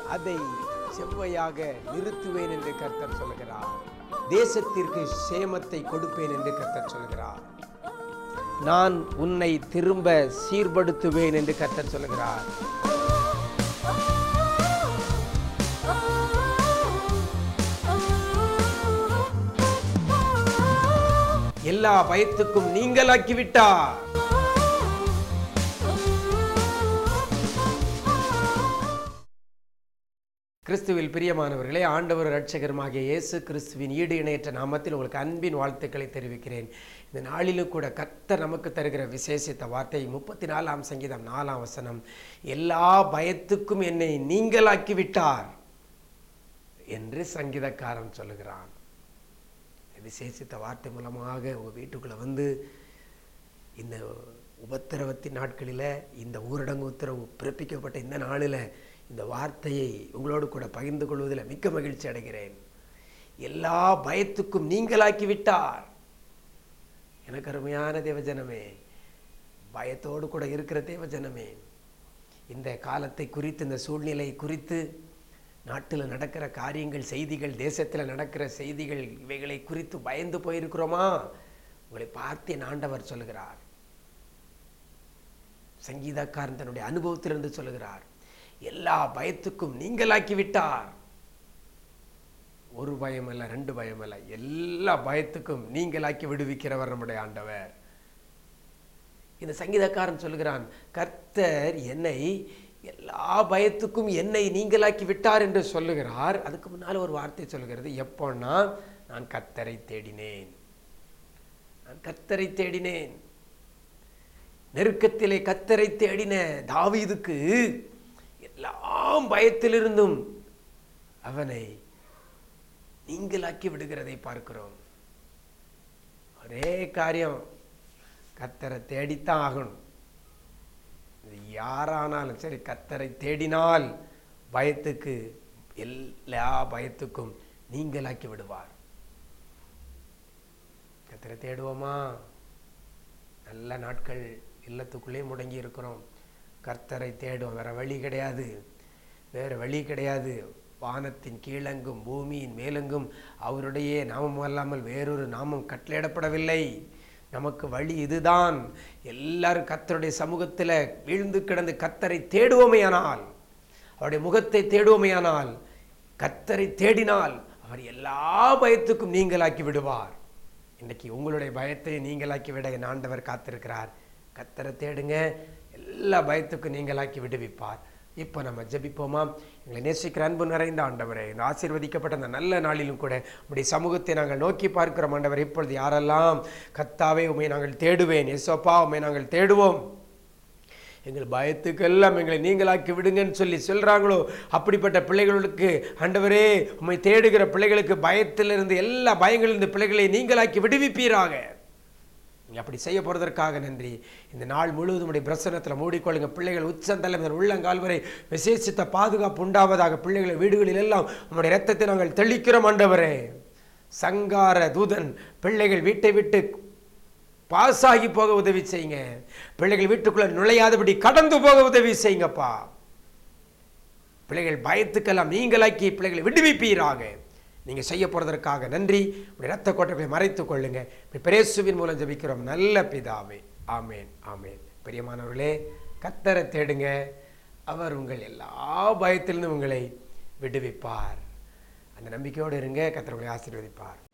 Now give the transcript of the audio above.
அதை செவ்வையாக நிறுத்துவேன் என்று கர்த்தர் சொல்கிறார் தேசத்திற்கு சேமத்தை கொடுப்பேன் என்று கர்த்தர் சொல்கிறார் நான் உன்னை திரும்ப சீர்படுத்துவேன் என்று கர்த்தர் சொல்கிறார் எல்லா பயத்துக்கும் நீங்களாக்கி விட்டார் கிறிஸ்துவில் பிரியமானவர்களே ஆண்டவர் ரட்சகருமாகிய இயேசு கிறிஸ்துவின் ஈடு இணையற்ற நாமத்தில் உங்களுக்கு அன்பின் வாழ்த்துக்களை தெரிவிக்கிறேன் இந்த நாளிலும் கூட கர்த்தர் நமக்கு தருகிற விசேஷித்த வார்த்தை முப்பத்தி நாலாம் சங்கீதம் நாலாம் வசனம் எல்லா பயத்துக்கும் என்னை நீங்களாக்கி விட்டார் என்று சங்கீதக்காரன் சொல்லுகிறான் விசேஷித்த வார்த்தை மூலமாக உங்கள் வீட்டுக்குள்ளே வந்து இந்த உபத்திரவத்தின் நாட்களில் இந்த ஊரடங்கு உத்தரவு பிறப்பிக்கப்பட்ட இந்த நாளில் இந்த வார்த்தையை உங்களோடு கூட பகிர்ந்து கொள்வதில் மிக்க மகிழ்ச்சி அடைகிறேன் எல்லா பயத்துக்கும் நீங்களாக்கி விட்டார் எனக்கு அருமையான தேவஜனமே பயத்தோடு கூட இருக்கிற தேவஜனமே இந்த காலத்தை குறித்து இந்த சூழ்நிலை குறித்து நாட்டில் நடக்கிற காரியங்கள் செய்திகள் தேசத்தில் நடக்கிற செய்திகள் இவைகளை குறித்து பயந்து போயிருக்கிறோமா உங்களை பார்த்து என் ஆண்டவர் சொல்லுகிறார் சங்கீதக்காரன் தன்னுடைய அனுபவத்திலிருந்து சொல்லுகிறார் எல்லா பயத்துக்கும் நீங்களாக்கி விட்டார் ஒரு பயம் அல்ல ரெண்டு பயம் அல்ல எல்லா பயத்துக்கும் நீங்களாக்கி விடுவிக்கிறவர் நம்முடைய ஆண்டவர் இந்த சங்கீதக்காரன் சொல்லுகிறான் கர்த்தர் என்னை எல்லா பயத்துக்கும் என்னை நீங்களாக்கி விட்டார் என்று சொல்லுகிறார் அதுக்கு முன்னால் ஒரு வார்த்தை சொல்லுகிறது எப்போன்னா நான் கர்த்தரை தேடினேன் நான் கர்த்தரை தேடினேன் நெருக்கத்திலே கத்தரை தேடின தாவீதுக்கு எல்லாம் பயத்திலிருந்தும் அவனை நீங்களாக்கி விடுகிறதை பார்க்கிறோம் ஒரே காரியம் கத்தரை தேடித்தான் ஆகணும் இது யாரானாலும் சரி கத்தரை தேடினால் பயத்துக்கு எல்லா பயத்துக்கும் நீங்களாக்கி விடுவார் கத்தரை தேடுவோமா நல்ல நாட்கள் இல்லத்துக்குள்ளே முடங்கி இருக்கிறோம் கர்த்தரை தேடும் வேற வழி கிடையாது வேற வழி கிடையாது வானத்தின் கீழங்கும் பூமியின் மேலெங்கும் அவருடைய நாமம் அல்லாமல் வேறொரு நாமம் கட்டளையிடப்படவில்லை நமக்கு வழி இதுதான் எல்லாரும் கத்தருடைய சமூகத்தில் விழுந்து கிடந்து கத்தரை தேடுவோமையானால் அவருடைய முகத்தை தேடுவோமையானால் கத்தரை தேடினால் அவர் எல்லா பயத்துக்கும் நீங்களாக்கி விடுவார் இன்னைக்கு உங்களுடைய பயத்தை நீங்களாக்கி விட என் ஆண்டவர் காத்திருக்கிறார் கத்தரை தேடுங்க எல்லா பயத்துக்கும் நீங்களாக்கி விடுவிப்பார் இப்போ நம்ம ஜெபிப்போமா எங்களை நேசிக்கிற அன்பு நிறைந்த ஆண்டவரே இந்த ஆசீர்வதிக்கப்பட்ட அந்த நல்ல நாளிலும் கூட உடைய சமூகத்தை நாங்கள் நோக்கி பார்க்கிறோம் ஆண்டவர் இப்பொழுது யாரெல்லாம் கத்தாவே உண்மை நாங்கள் தேடுவேன் எசோப்பா உண்மை நாங்கள் தேடுவோம் எங்கள் பயத்துக்கெல்லாம் எங்களை நீங்களாக்கி விடுங்கன்னு சொல்லி சொல்கிறாங்களோ அப்படிப்பட்ட பிள்ளைகளுக்கு ஆண்டவரே உண்மை தேடுகிற பிள்ளைகளுக்கு பயத்திலிருந்து எல்லா பயங்களிலிருந்து பிள்ளைகளை நீங்களாக்கி விடுவிப்பீராக நீங்கள் அப்படி செய்ய போகிறதற்காக நன்றி இந்த நாள் முழுவதும் உடைய பிரசனத்தில் மூடிக்கொள்ளுங்க பிள்ளைகள் உச்சந்தலை முதல் உள்ளங்கால் வரை விசேஷித்த பாதுகாப்பு உண்டாவதாக பிள்ளைகளை வீடுகளில் எல்லாம் உங்களுடைய ரத்தத்தை நாங்கள் தெளிக்கிறோம் ஆண்டவரே சங்கார தூதன் பிள்ளைகள் வீட்டை விட்டு பாஸ் ஆகி போக உதவி செய்யுங்க பிள்ளைகள் வீட்டுக்குள்ள நுழையாதபடி கடந்து போக உதவி செய்யுங்கப்பா பிள்ளைகள் பயத்துக்கெல்லாம் நீங்களாக்கி பிள்ளைகளை விடுவிப்பீராக நீங்க செய்ய போறதற்காக நன்றி உடைய ரத்த கோட்டைகளை மறைத்துக் கொள்ளுங்க பிரேசுவின் மூலம் ஜபிக்கிறோம் நல்ல பிதாவே ஆமேன் ஆமேன் பிரியமானவர்களே கத்தரை தேடுங்க அவர் உங்கள் எல்லா பயத்திலிருந்தும் உங்களை விடுவிப்பார் அந்த நம்பிக்கையோடு இருங்க கத்தர் உங்களை ஆசீர்வதிப்பார்